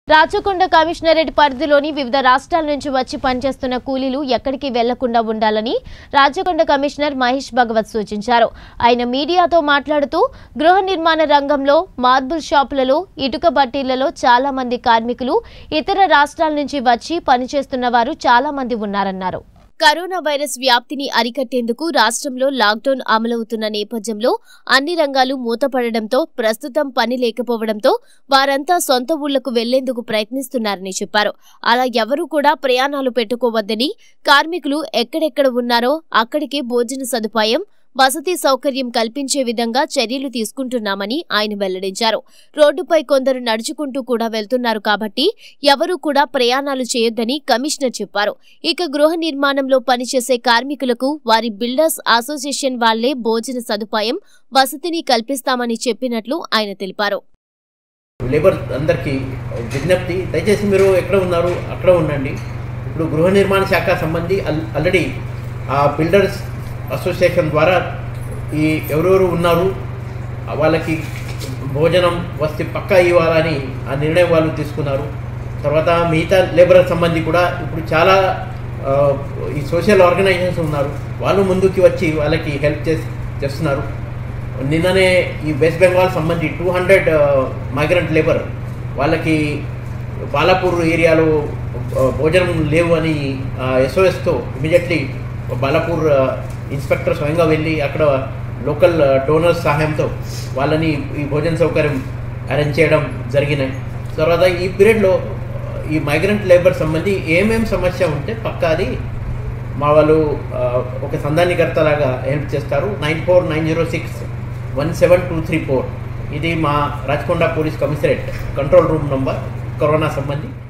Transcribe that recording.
Rachakonda commissionerate పరిధిలోని వివిధ రాష్ట్రాల నుంచి వచ్చి పనిచేస్తున్న కూలీలు ఎక్కడికి వెళ్లకుండా ఉండాలని రాచకొండ కమిషనర్ మహేష్ భగవత్ సూచించారు ఆయన మీడియాతో మాట్లాడుతూ గృహ నిర్మాణ రంగంలో మార్బుల్ షాపులలో ఇటుక బట్టీలలో చాలా మంది కార్మికులు ఇతర రాష్ట్రాల నుంచి వచ్చి పనిచేస్తున్న వారు చాలా మంది ఉన్నారన్నారు కరోనా వైరస్ వ్యాప్తిని అరికట్టేందుకు రాష్ట్రంలో లాక్డౌన్ అమలవుతున్న నేపథ్యంలో అన్ని రంగాలు మూతపడడంతో ప్రస్తుతం పని లేకపోవడంతో వారంతా సొంత ఊళ్లకు వెళ్లేందుకు ప్రయత్నిస్తున్నారని చెప్పారు అలా ఎవరూ కూడా ప్రయాణాలు పెట్టుకోవద్దని కార్మికులు ఎక్కడెక్కడ ఉన్నారో అక్కడికే భోజన సదుపాయం వసతి సౌకర్యం కల్పించే విధంగా చర్యలు తీసుకుంటున్నామని ఆయన వెల్లడించారు రోడ్డుపై కొందరు నడుచుకుంటూ కూడా వెళ్తున్నారు కాబట్టి ఎవరూ కూడా ప్రయాణాలు చేయొద్దని కమిషనర్ చెప్పారు ఇక గృహ నిర్మాణంలో పనిచేసే కార్మికులకు వారి బిల్డర్స్ అసోసియేషన్ వాళ్లే భోజన సదుపాయం వసతిని కల్పిస్తామని చెప్పినట్లు ఆయన తెలిపారు లేబర్ అందరికీ విజ్ఞప్తి దయచేసి మీరు ఎక్కడ ఉన్నారు అక్కడ ఉండండి ఇప్పుడు గృహ నిర్మాణ శాఖ సంబంధి ఆల్- ఆల్రెడీ ఆ బిల్డర్స్ అసోసియేషన్ ద్వారా ఈ ఎవరెవరు ఉన్నారు వాళ్ళకి భోజనం వస్తే పక్కా ఇవ్వాలని ఆ నిర్ణయం వాళ్ళు తీసుకున్నారు తర్వాత మిగతా లేబర్ సంబంధి కూడా ఇప్పుడు చాలా ఆ, ఈ సోషల్ ఆర్గనైజేషన్స్ ఉన్నారు వాళ్ళు ముందుకి వచ్చి వాళ్ళకి హెల్ప్ చేసి చేస్తున్నారు నిన్ననే ఈ వెస్ట్ బెంగాల్ సంబంధించి టూ హండ్రెడ్ మైగ్రెంట్ లేబర్ వాళ్ళకి బాలాపూర్ ఏరియాలో ఆ, భోజనం లేవు అని ఎస్ఓఎస్తో ఇమీడియట్లీ బాలాపూర్ ఆ, ఇన్స్పెక్టర్ స్వయంగా వెళ్ళి అక్కడ లోకల్ డోనర్స్ సహాయంతో వాళ్ళని ఈ భోజన సౌకర్యం అరేంజ్ చేయడం జరిగినాయి తర్వాత ఈ పీరియడ్లో ఈ మైగ్రెంట్ లేబర్ సంబంధి ఏమేం సమస్య ఉంటే పక్కా అది మా వాళ్ళు ఆ, ఒక సంధానికర్తలాగా హెల్ప్ చేస్తారు nine four nine zero six one seven two three four ఇది మా Rachakonda police commissionerate control room number corona సంబంధి